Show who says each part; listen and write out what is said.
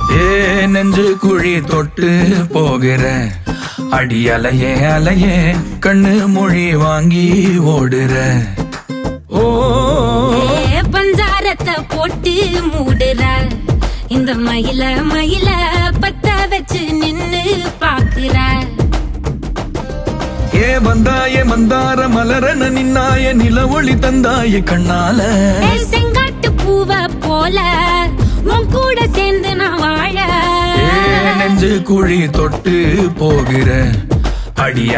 Speaker 1: ஏ நெஞ்சு குழி தொட்டு போகிற அடி அலையே அலையே கண்ணு மொழி வாங்கி ஓடுற ஓ
Speaker 2: ஏ, பஞ்சாரத்தை போட்டு மூடுற இந்த மயில மயில பத்த வச்சு நின்னு பாக்குற
Speaker 1: ஏ வந்தாய மந்தார மலரன நின்னாய நில ஒளி தந்தாய கண்ணால
Speaker 2: ஏ, செங்காட்டு பூவ போல உன் கூட சேர்ந்து நான் வாழ
Speaker 1: ஏ நெஞ்சு குழி தொட்டு போகிற அடி